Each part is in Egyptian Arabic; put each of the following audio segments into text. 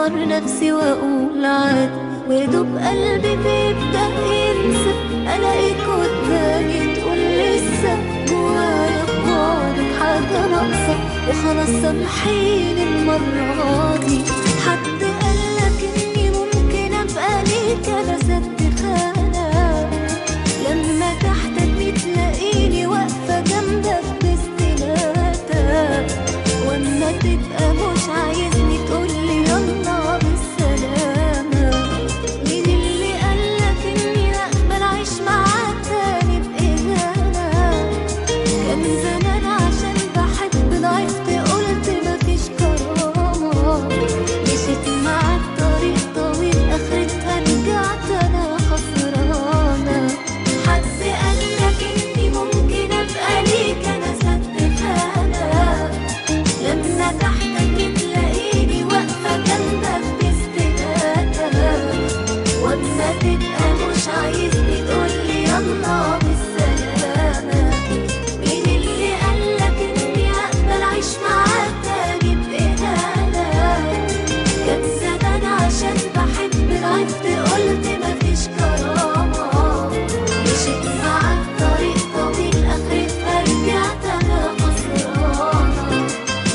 بصبر نفسي واقول عادي ويدوب قلبي بيبدأ ينسى الاقيك قدامي تقول لسه جوايا ببعدك حاجة ناقصة وخلاص سامحيني المرة دي حد قالك اني ممكن ابقى ليك انا سد خانة لما تحتك بتلاقيني واقفة جنبك باستنادة واما تبقى مش عايزني تقولي يلا بالسلامة مين اللي قالك اني اقبل اعيش معاك تاني بإهانة كان زمان عشان بحب ضعفت قلت مفيش كرامة مشيت معاك طريق طويل اخرتها رجعت انا خسرانة حد قالك اني ممكن ابقى ليك انا سد خانة لما تحتك تلاقيني واقفة جنبك باستنادة واما تبقى مش عايزني تقولي يلا بالسلامة مين اللي قالك اني اقبل اعيش معاك تاني بإهانة كان زمان عشان بحب ضعفت قلت مفيش كرامة مشيت معاك طريق طويل اخرتها رجعت انا خسرانة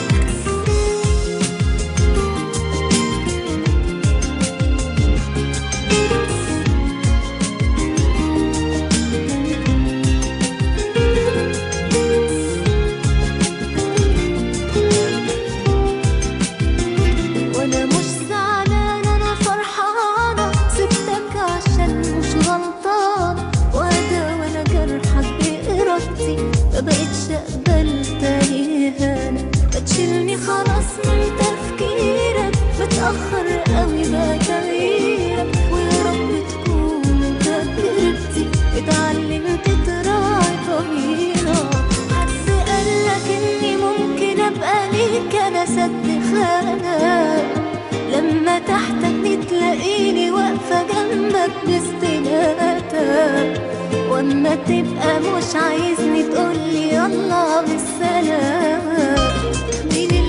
وانا مش زعلانة انا فرحانة سبتك عشان مش غلطانة وده وانا جرحك بإرادتي مبقتش اقبل تاني اهانة بتشيلني خلاص من تفكيرك متأخر قوي بقى تغييرك ويا رب تكون انت كربتي اتعلمت تراعي ضميرك حد قالك اني ممكن ابقى ليك انا سد خانة لما تحتك تلاقيني واقفة جنبك باستنادة واما تبقى مش عايزني تقولي يلا بالسلامة مين